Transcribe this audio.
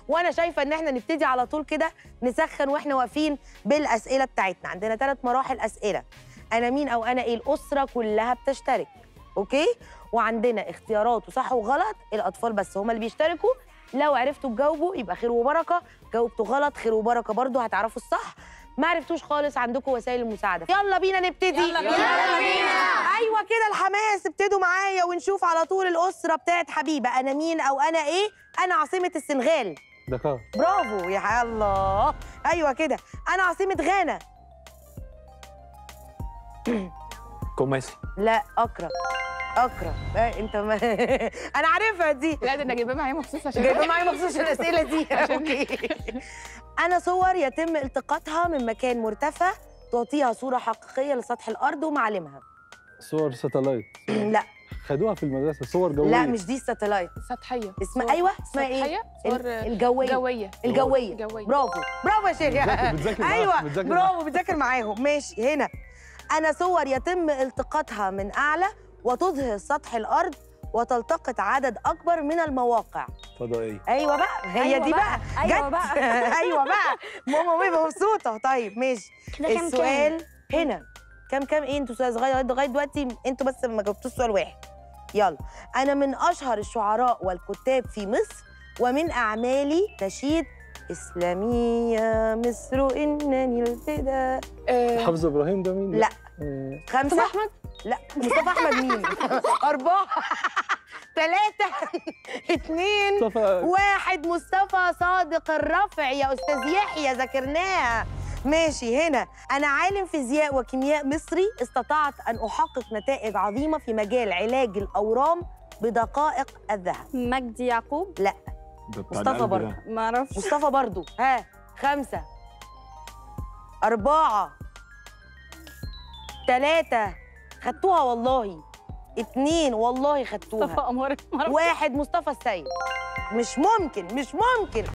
وانا شايفه ان احنا نبتدي على طول كده نسخن واحنا واقفين بالاسئله بتاعتنا عندنا ثلاث مراحل اسئله انا مين او انا ايه الاسره كلها بتشترك اوكي وعندنا اختيارات وصح وغلط الاطفال بس هم اللي بيشتركوا لو عرفتوا تجاوبوا يبقى خير وبركه جاوبتوا غلط خير وبركه برضو هتعرفوا الصح ما عرفتوش خالص عندكم وسائل المساعده يلا بينا نبتدي يلا بينا. يلا بينا. ايوه كده الحماس ابتدوا معايا ونشوف على طول الاسره بتاعت حبيبه انا مين او انا ايه انا عاصمه السنغال دكار برافو يا الله ايوه كده انا عاصمه غانا كوماسي لا اكرم اكرم آه انت ما... انا عارفها دي لا ده انا جايباه معايا مخصوص عشان جايبه معايا مخصوص عشان الاسئله دي اوكي انا صور يتم التقاطها من مكان مرتفع تعطيها صوره حقيقيه لسطح الارض ومعالمها صور ساتلايت لا خدوها في المدرسه صور جويه لا مش دي الساتلايت سطحيه اسمها صور ايوه اسمها ايه سطحيه صور ال- الجويه جويه الجويه جويه برافو برافو يا شيخ بتذاكر- بتذاكر معاهم، ايوه بتذاكر برافو بتذاكر معاهم ماشي هنا انا صور يتم التقاطها من اعلى وتظهر سطح الارض وتلتقط عدد اكبر من المواقع فضائيه ايوه بقى هي أيوة دي بقى, بقى، أيوة جت. بقى. ايوه بقى ماما بيبقى مبسوطه طيب ماشي كده كام السؤال هنا كام كام ايه انتوا صغير لغايه دلوقتي انتوا بس ما جاوبتوش سؤال واحد يلا انا من اشهر الشعراء والكتاب في مصر ومن اعمالي نشيد اسلاميه مصر انني الفدا آه، حافظ ابراهيم ده مين ده؟ لا. آه، خمسه مصطفى احمد لا مصطفى احمد مين اربعه ثلاثه اثنين مصطفى واحد مصطفى صادق الرفع يا استاذ يحيى ذاكرناها ماشي هنا انا عالم فيزياء وكيمياء مصري استطعت ان احقق نتائج عظيمه في مجال علاج الاورام بدقائق الذهب مجدي يعقوب ده بتاع مصطفى القلب برضه. ده. ما اعرفش مصطفى برضو ها خمسة أربعة ثلاثة خدتوها والله اتنين والله مصطفى خدتوها قمر ما أعرفش. واحد مصطفى السيد مش ممكن مش ممكن